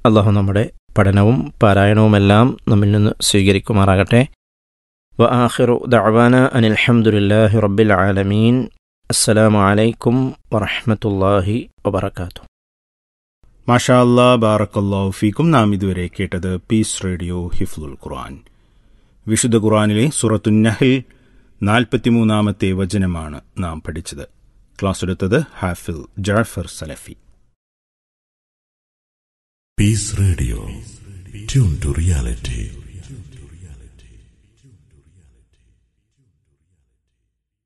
അള്ളാഹു നമ്മുടെ പഠനവും പാരായണവുമെല്ലാം നമ്മിൽ നിന്ന് സ്വീകരിക്കുമാറാകട്ടെ വ ആഖിറു ദഅവാന അനിൽ ഹംദുലില്ലാഹി റബ്ബിൽ ആലമീൻ അസ്സലാമു അലൈക്കും വറഹ്മത്തുള്ളാഹി വബറകാതുഹു മാഷാ അല്ലാ ബാറക്കല്ലാഹു ഫീക്കും നാം ഇതുവരെ കേട്ടത് പീസ് റേഡിയോ ഹിഫ്ലുൽ ഖുർആൻ വിശുദ്ധ ഖുർആനിലെ സുറത്തു നഹിൽ നാൽപ്പത്തിമൂന്നാമത്തെ വചനമാണ് നാം പഠിച്ചത് ക്ലാസ് എടുത്തത് ഹാഫിൽ ജാഫർ സലഫി Peace Radio. Tune to reality.